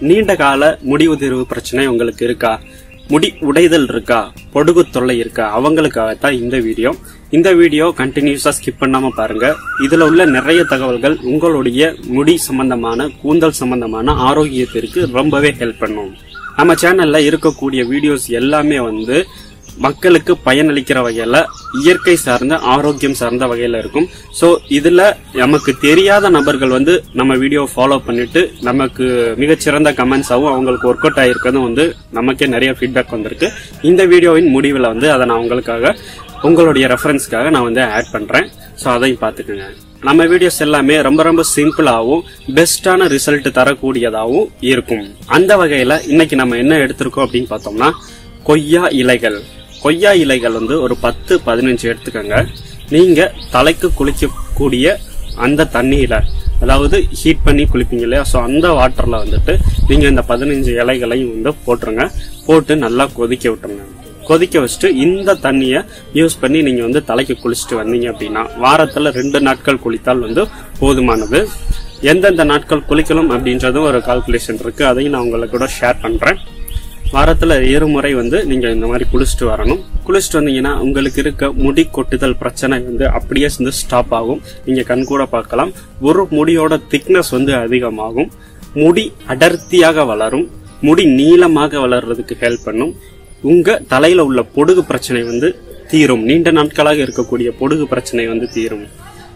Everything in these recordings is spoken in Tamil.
நீண்ட கால முடி உதிர்வு பிரச்சனை உங்களுக்கு இருக்கா முடி உடைதல் இருக்கா பொடுகு தொல்லை இருக்கா அவங்களுக்காகத்தான் இந்த வீடியோ இந்த வீடியோ கண்டினியூஸா ஸ்கிப் பண்ணாம பாருங்க இதுல உள்ள நிறைய தகவல்கள் உங்களுடைய முடி சம்பந்தமான கூந்தல் சம்பந்தமான ஆரோக்கியத்திற்கு ரொம்பவே ஹெல்ப் பண்ணும் நம்ம சேனல்ல இருக்கக்கூடிய வீடியோஸ் எல்லாமே வந்து மக்களுக்கு பயனளிக்கிற வகையில இயற்கை சார்ந்த ஆரோக்கியம் சார்ந்த வகையில இருக்கும் சோ இதுல நமக்கு தெரியாத நபர்கள் வந்து நம்ம வீடியோ ஃபாலோ பண்ணிட்டு நமக்கு மிகச்சிறந்த கமெண்ட்ஸாவும் அவங்களுக்கு ஒர்க் அவுட் ஆயிருக்கிறதும் வந்து நமக்கே நிறைய ஃபீட்பேக் வந்திருக்கு இந்த வீடியோவின் முடிவில் வந்து அதை நான் உங்களுக்காக உங்களுடைய ரெஃபரன்ஸ்க்காக நான் வந்து ஆட் பண்றேன் ஸோ அதையும் பார்த்துக்குங்க நம்ம வீடியோஸ் எல்லாமே ரொம்ப ரொம்ப சிம்பிளாகவும் பெஸ்டான ரிசல்ட் தரக்கூடியதாகவும் இருக்கும் அந்த வகையில இன்னைக்கு நம்ம என்ன எடுத்திருக்கோம் அப்படின்னு பார்த்தோம்னா கொய்யா இலைகள் கொய்யா இலைகள் வந்து ஒரு பத்து பதினஞ்சு எடுத்துக்கோங்க நீங்க தலைக்கு குளிக்கக்கூடிய அந்த தண்ணியில அதாவது ஹீட் பண்ணி குளிப்பீங்க இல்லையா ஸோ அந்த வாட்டர்ல வந்துட்டு நீங்க இந்த பதினஞ்சு இலைகளையும் வந்து போட்டுருங்க போட்டு நல்லா கொதிக்க விட்டுருங்க கொதிக்க வச்சுட்டு இந்த தண்ணியை யூஸ் பண்ணி நீங்க வந்து தலைக்கு குளிச்சுட்டு வந்தீங்க அப்படின்னா வாரத்துல ரெண்டு நாட்கள் குளித்தால் வந்து போதுமானது எந்தெந்த நாட்கள் குளிக்கணும் அப்படின்றதும் ஒரு கால்குலேஷன் இருக்கு அதையும் நான் உங்களுக்கு கூட ஷேர் பண்றேன் வாரத்துல இருமுறை வந்து நீங்க இந்த மாதிரி குளிச்சுட்டு வரணும் குளிச்சுட்டு வந்தீங்கன்னா உங்களுக்கு இருக்க முடி கொட்டுதல் பிரச்சனை வந்து அப்படியே வந்து ஸ்டாப் ஆகும் நீங்க கண் கூட பார்க்கலாம் ஒரு முடியோட திக்னஸ் வந்து அதிகமாகும் முடி அடர்த்தியாக வளரும் முடி நீளமாக வளர்றதுக்கு ஹெல்ப் பண்ணும் உங்க தலையில உள்ள பொடுகு பிரச்சனை வந்து தீரும் நீண்ட நாட்களாக இருக்கக்கூடிய பொடுகு பிரச்சனை வந்து தீரும்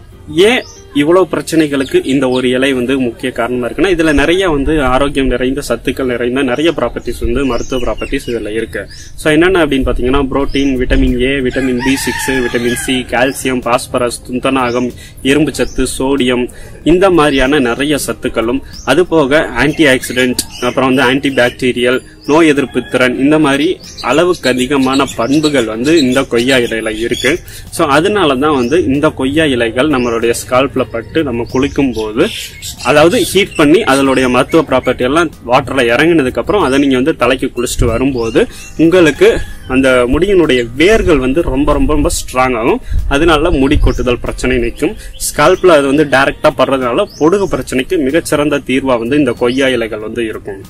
ஏன் இவ்வளவு பிரச்சனைகளுக்கு இந்த ஒரு இலை வந்து முக்கிய காரணமா இருக்குன்னா இதுல நிறைய வந்து ஆரோக்கியம் நிறைந்த சத்துக்கள் நிறைந்த நிறைய ப்ராப்பர்ட்டிஸ் வந்து மருத்துவ ப்ராப்பர்ட்டிஸ் இதுல இருக்கு ஸோ என்னென்ன அப்படின்னு பாத்தீங்கன்னா protein vitamin A vitamin B six vitamin C calcium phosphorus துந்தநாகம் இரும்பு சத்து சோடியம் இந்த மாதிரியான நிறைய சத்துக்களும் அது போக ஆன்டி ஆக்சிடென்ட் அப்புறம் வந்து ஆன்டி பாக்டீரியல் நோய் எதிர்ப்பு திறன் இந்த மாதிரி அளவுக்கு அதிகமான பண்புகள் வந்து இந்த கொய்யா இலையில இருக்கு ஸோ அதனால தான் வந்து இந்த கொய்யா இலைகள் நம்மளுடைய ஸ்கால்ப்ல பட்டு நம்ம குளிக்கும் போது அதாவது ஹீட் பண்ணி அதனுடைய மருத்துவ ப்ராப்பர்ட்டி எல்லாம் வாட்டர்ல இறங்கினதுக்கு அப்புறம் அதை நீங்க வந்து தலைக்கு குளிச்சுட்டு வரும்போது உங்களுக்கு அந்த முடியினுடைய வேர்கள் வந்து ரொம்ப ரொம்ப ரொம்ப ஸ்ட்ராங் ஆகும் அதனால முடி கொட்டுதல் பிரச்சனை நிற்கும் ஸ்கால்ப்ல அது வந்து டைரக்டா படுறதுனால பொடுகு பிரச்சனைக்கு மிகச்சிறந்த தீர்வா வந்து இந்த கொய்யா இலைகள் வந்து இருக்கும்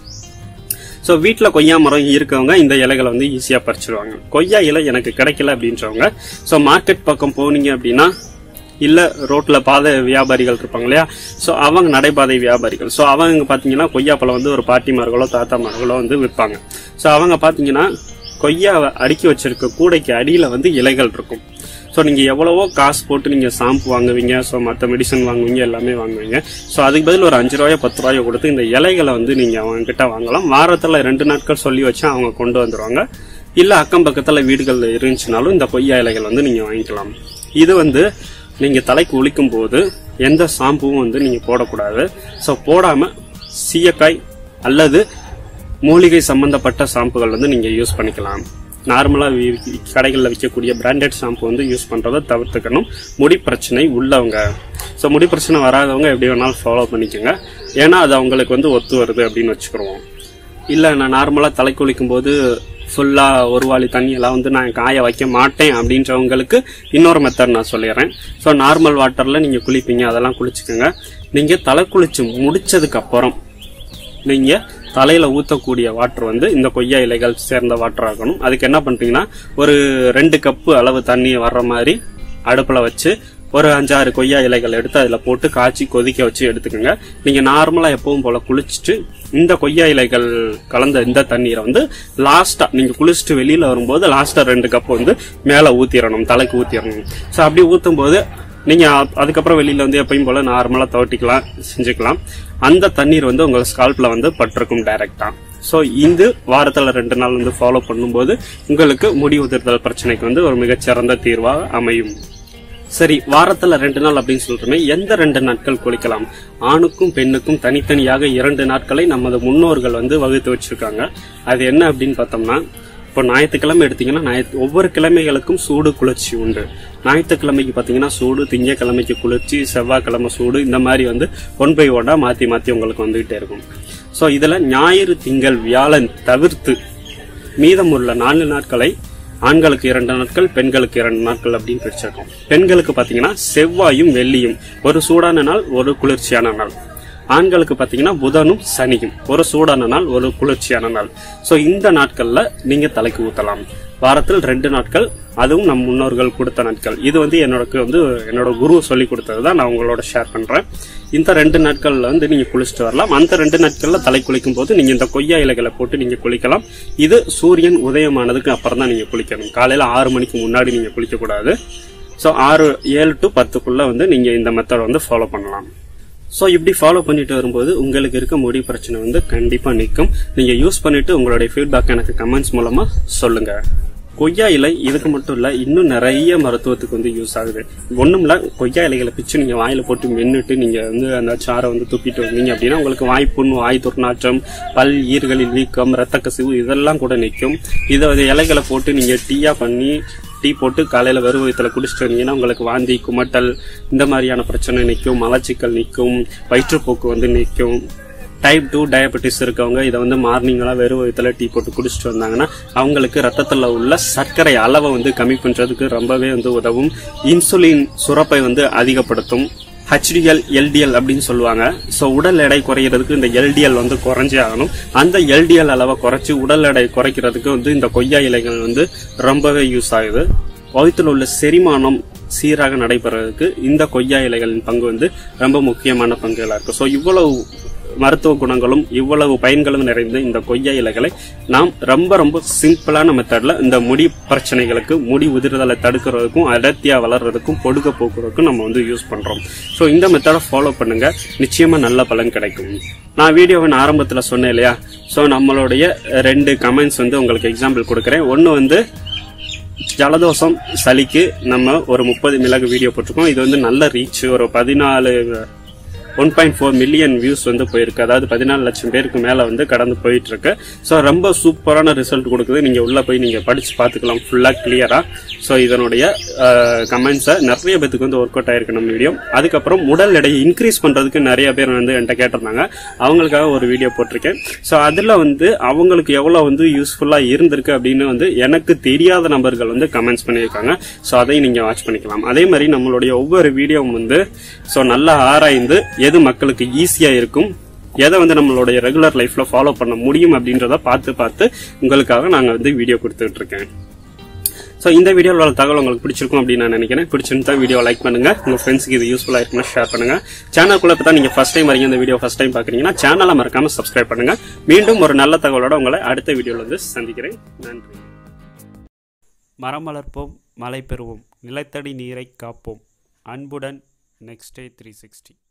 ஸோ வீட்டில் கொய்யா மரம் இருக்கவங்க இந்த இலைகளை வந்து ஈஸியாக பறிச்சிருவாங்க கொய்யா இலை எனக்கு கிடைக்கல அப்படின்றவங்க ஸோ மார்க்கெட் பக்கம் போனீங்க அப்படின்னா இல்ல ரோட்ல பாதை வியாபாரிகள் இருப்பாங்க இல்லையா ஸோ அவங்க நடைபாதை வியாபாரிகள் ஸோ அவங்க பாத்தீங்கன்னா கொய்யாப்பழம் வந்து ஒரு பாட்டிமார்களோ தாத்தாமார்களோ வந்து விற்பாங்க ஸோ அவங்க பாத்தீங்கன்னா கொய்யாவை அடுக்கி வச்சிருக்க கூடைக்கு அடியில வந்து இலைகள் இருக்கும் ஸோ நீங்க எவ்வளவோ காசு போட்டு நீங்க ஷாம்பு வாங்குவீங்க ஸோ மற்ற மெடிசன் வாங்குவீங்க எல்லாமே வாங்குவீங்க ஸோ அதுக்கு பதில் ஒரு அஞ்சு ரூபாயோ பத்து ரூபாயோ கொடுத்து இந்த இலைகளை வந்து நீங்க அவங்க கிட்ட வாங்கலாம் வாரத்துல ரெண்டு நாட்கள் சொல்லி வச்சு அவங்க கொண்டு வந்துருவாங்க இல்ல அக்கம் பக்கத்துல வீடுகள் இருந்துச்சுனாலும் இந்த கொய்யா இலைகள் வந்து நீங்க வாங்கிக்கலாம் இது வந்து நீங்க தலைக்கு குளிக்கும் போது எந்த ஷாம்புவும் வந்து நீங்க போடக்கூடாது ஸோ போடாம சீயக்காய் அல்லது மூலிகை சம்பந்தப்பட்ட ஷாம்புகள் வந்து நீங்க யூஸ் பண்ணிக்கலாம் நார்மலா வி- கடைகளில் விற்கக்கூடிய பிராண்டட் ஷாம்பு வந்து யூஸ் பண்றதை தவிர்த்துக்கணும் முடி பிரச்சனை உள்ளவங்க ஸோ முடி பிரச்சனை வராதவங்க எப்படி வேணாலும் ஃபாலோ பண்ணிக்கோங்க ஏன்னா அது அவங்களுக்கு வந்து ஒத்து வருது அப்படின்னு வச்சுக்கிடுவோம் இல்ல நான் நார்மலா தலை குளிக்கும் போது ஃபுல்லா ஒரு வாளி தண்ணி எல்லாம் வந்து நான் காய வைக்க மாட்டேன் அப்படின்றவங்களுக்கு இன்னொரு மெத்தட் நான் சொல்லிடுறேன் ஸோ நார்மல் வாட்டர்ல நீங்க குளிப்பீங்க அதெல்லாம் குளிச்சுக்கோங்க நீங்க தலை குளிச்சு முடிச்சதுக்கு அப்புறம் நீங்க தலையில ஊத்தக்கூடிய வாட்டர் வந்து இந்த கொய்யா இலைகள் சேர்ந்த வாட்டர் ஆகணும் அதுக்கு என்ன பண்றீங்கன்னா ஒரு ரெண்டு கப்பு அளவு தண்ணி வர்ற மாதிரி அடுப்புல வச்சு ஒரு அஞ்சாறு கொய்யா இலைகள் எடுத்து அதுல போட்டு காய்ச்சி கொதிக்க வச்சு எடுத்துக்கோங்க நீங்க நார்மலா எப்பவும் போல குளிச்சுட்டு இந்த கொய்யா இலைகள் கலந்த இந்த தண்ணீரை வந்து லாஸ்டா நீங்க குளிச்சுட்டு வெளியில வரும்போது லாஸ்டா ரெண்டு கப் வந்து மேல ஊத்திரணும் தலைக்கு ஊத்திரணும் ஸோ அப்படி ஊத்தும் போது நீங்க அ- அதுக்கப்புறம் வெளியில வந்து எப்பயும் போல நார்மலா தவட்டிக்கலாம் செஞ்சுக்கலாம் அந்த தண்ணீர் வந்து உங்க ஸ்கால்ப்ல வந்து பட்டிருக்கும் டைரக்டா ஸோ இந்த வாரத்துல ரெண்டு நாள் வந்து ஃபாலோ பண்ணும்போது உங்களுக்கு முடி உதிர்தல் பிரச்சனைக்கு வந்து ஒரு மிகச்சிறந்த தீர்வா அமையும் சரி வாரத்துல ரெண்டு நாள் அப்படின்னு சொல்றோமே எந்த ரெண்டு நாட்கள் குளிக்கலாம் ஆணுக்கும் பெண்ணுக்கும் தனித்தனியாக இரண்டு நாட்களை நமது முன்னோர்கள் வந்து வகுத்து வச்சிருக்காங்க அது என்ன அப்படின்னு பார்த்தோம்னா இப்போ ஞாயிற்றுக்கிழமை எடுத்தீங்கன்னா ஞாயிற்று ஒவ்வொரு கிழமைகளுக்கும் சூடு குளிர்ச்சி உண்டு ஞாயிற்றுக்கிழமைக்கு பார்த்தீங்கன்னா சூடு திங்கக்கிழமைக்கு குளிர்ச்சி செவ்வாய்க்கிழமை சூடு இந்த மாதிரி வந்து ஒன் பை ஒன்னா மாத்தி மாத்தி உங்களுக்கு வந்துகிட்டே இருக்கும் ஸோ இதுல ஞாயிறு திங்கள் வியாழன் தவிர்த்து மீதமுள்ள நான்கு நாட்களை ஆண்களுக்கு இரண்டு நாட்கள் பெண்களுக்கு இரண்டு நாட்கள் அப்படின்னு பிரிச்சிருக்கோம் பெண்களுக்கு பாத்தீங்கன்னா செவ்வாயும் வெள்ளியும் ஒரு சூடான நாள் ஒரு குளிர்ச்சியான நாள் ஆண்களுக்கு பார்த்தீங்கன்னா புதனும் சனியும் ஒரு சூடான நாள் ஒரு குளிர்ச்சியான நாள் ஸோ இந்த நாட்கள்ல நீங்க தலைக்கு ஊத்தலாம் வாரத்தில் ரெண்டு நாட்கள் அதுவும் நம் முன்னோர்கள் கொடுத்த நாட்கள் இது வந்து என்னோட வந்து என்னோட குரு சொல்லி கொடுத்தது தான் நான் உங்களோட ஷேர் பண்றேன் இந்த ரெண்டு நாட்கள்ல வந்து நீங்க குளிச்சுட்டு வரலாம் அந்த ரெண்டு நாட்கள்ல தலை குளிக்கும் போது நீங்க இந்த கொய்யா இலைகளை போட்டு நீங்க குளிக்கலாம் இது சூரியன் உதயமானதுக்கு அப்புறம் தான் நீங்க குளிக்கணும் காலையில ஆறு மணிக்கு முன்னாடி நீங்க குளிக்க கூடாது ஸோ ஆறு ஏழு டு பத்துக்குள்ள வந்து நீங்க இந்த மெத்தட் வந்து ஃபாலோ பண்ணலாம் ஸோ இப்படி ஃபாலோ பண்ணிட்டு வரும்போது உங்களுக்கு இருக்க முடி பிரச்சனை வந்து கண்டிப்பா நிற்கும் நீங்க யூஸ் பண்ணிட்டு உங்களுடைய ஃபீட்பேக் எனக்கு கமெண்ட்ஸ் மூலமா சொல்லுங்க கொய்யா இலை இதுக்கு மட்டும் இல்ல இன்னும் நிறைய மருத்துவத்துக்கு வந்து யூஸ் ஆகுது ஒண்ணும் இல்ல கொய்யா இலைகளை பிச்சு நீங்க வாயில போட்டு மென்னுட்டு நீங்க வந்து அந்த சாரை வந்து துப்பிட்டு வந்தீங்க அப்படின்னா உங்களுக்கு வாய்ப்புண் வாய் துர்நாற்றம் பல் ஈர்களில் வீக்கம் ரத்த கசிவு இதெல்லாம் கூட நிற்கும் இதை வந்து இலைகளை போட்டு நீங்க டீயா பண்ணி டீ போட்டு காலையில வெறும் வயிற்றுல குடிச்சிட்டு வந்தீங்கன்னா உங்களுக்கு வாந்தி குமட்டல் இந்த மாதிரியான பிரச்சனை நிற்கும் மலச்சிக்கல் நிற்கும் வயிற்றுப்போக்கு வந்து நிற்கும் டைப் டூ டயபெட்டிஸ் இருக்கவங்க இதை வந்து மார்னிங்லாம் வெறும் வயிற்றுல டீ போட்டு குடிச்சிட்டு வந்தாங்கன்னா அவங்களுக்கு ரத்தத்தில் உள்ள சர்க்கரை அளவை வந்து கம்மி பண்றதுக்கு ரொம்பவே வந்து உதவும் இன்சுலின் சுரப்பை வந்து அதிகப்படுத்தும் ஹெச்டிஎல் எல்டிஎல் அப்படின்னு சொல்லுவாங்க ஸோ உடல் எடை குறையிறதுக்கு இந்த எல்டிஎல் வந்து குறைஞ்சே ஆகணும் அந்த எல்டிஎல் அளவை குறைச்சி உடல் எடை குறைக்கிறதுக்கு வந்து இந்த கொய்யா இலைகள் வந்து ரொம்பவே யூஸ் ஆகுது வயிற்றில் உள்ள செரிமானம் சீராக நடைபெறதுக்கு இந்த கொய்யா இலைகளின் பங்கு வந்து ரொம்ப முக்கியமான பங்குகளா இருக்கு ஸோ இவ்வளவு மருத்துவ குணங்களும் இவ்வளவு பயன்களும் நிறைந்த இந்த கொய்யா இலைகளை நாம் ரொம்ப ரொம்ப சிம்பிளான மெத்தட்ல இந்த முடி பிரச்சனைகளுக்கு முடி உதிர்தலை தடுக்கிறதுக்கும் அடர்த்தியா வளர்றதுக்கும் பொடுக்க போக்குறதுக்கும் நம்ம வந்து யூஸ் பண்றோம் ஸோ இந்த மெத்தடை ஃபாலோ பண்ணுங்க நிச்சயமா நல்ல பலன் கிடைக்கும் நான் வீடியோவின் ஆரம்பத்துல சொன்னேன் இல்லையா ஸோ நம்மளுடைய ரெண்டு கமெண்ட்ஸ் வந்து உங்களுக்கு எக்ஸாம்பிள் கொடுக்குறேன் ஒன்று வந்து ஜலதோஷம் சளிக்கு நம்ம ஒரு முப்பது மிளகு வீடியோ போட்டிருக்கோம் இது வந்து நல்ல ரீச் ஒரு பதினாலு one point four million views வந்து போயிருக்கு அதாவது பதினாலு லட்சம் பேருக்கு மேல வந்து கடந்து போயிட்டு இருக்கு ஸோ ரொம்ப சூப்பரான ரிசல்ட் கொடுக்குது நீங்க உள்ள போய் நீங்க படிச்சு பார்த்துக்கலாம் ஃபுல்லா கிளியரா ஸோ இதனுடைய கமெண்ட்ஸை நிறைய பேத்துக்கு வந்து ஒர்க் அவுட் ஆயிருக்கு நம்ம வீடியோ அதுக்கப்புறம் உடல் எடையை இன்க்ரீஸ் பண்றதுக்கு நிறைய பேர் வந்து என்கிட்ட கேட்டிருந்தாங்க அவங்களுக்காக ஒரு வீடியோ போட்டிருக்கேன் ஸோ அதுல வந்து அவங்களுக்கு எவ்வளவு வந்து யூஸ்ஃபுல்லா இருந்திருக்கு அப்படின்னு வந்து எனக்கு தெரியாத நபர்கள் வந்து கமெண்ட்ஸ் பண்ணியிருக்காங்க ஸோ அதையும் நீங்க வாட்ச் பண்ணிக்கலாம் அதே மாதிரி நம்மளுடைய ஒவ்வொரு வீடியோவும் வந்து ஸோ நல்லா ஆராய்ந்து எது மக்களுக்கு ஈஸியா இருக்கும் எதை வந்து நம்மளுடைய ரெகுலர் லைஃப்ல ஃபாலோ பண்ண முடியும் அப்படின்றத பார்த்து பார்த்து உங்களுக்காக நாங்க வந்து வீடியோ கொடுத்துட்டு இருக்கேன் ஸோ இந்த வீடியோவில் உள்ள தகவல் உங்களுக்கு பிடிச்சிருக்கும் அப்படின்னு நான் நினைக்கிறேன் பிடிச்சிருந்தா வீடியோ லைக் பண்ணுங்க உங்க ஃப்ரெண்ட்ஸ்க்கு இது யூஸ்ஃபுல்லா இருக்குன்னு ஷேர் பண்ணுங்க சேனலுக்குள்ள இப்போ தான் நீங்க ஃபர்ஸ்ட் டைம் வரீங்க இந்த வீடியோ ஃபர்ஸ்ட் டைம் பாக்குறீங்கன்னா சேனலை மறக்காம சப்ஸ்கிரைப் பண்ணுங்க மீண்டும் ஒரு நல்ல தகவலோட உங்களை அடுத்த வீடியோல வந்து சந்திக்கிறேன் நன்றி மரம் வளர்ப்போம் மழை பெறுவோம் நிலத்தடி நீரை காப்போம் அன்புடன் நெக்ஸ்ட் டே த்ரீ சிக்ஸ்டி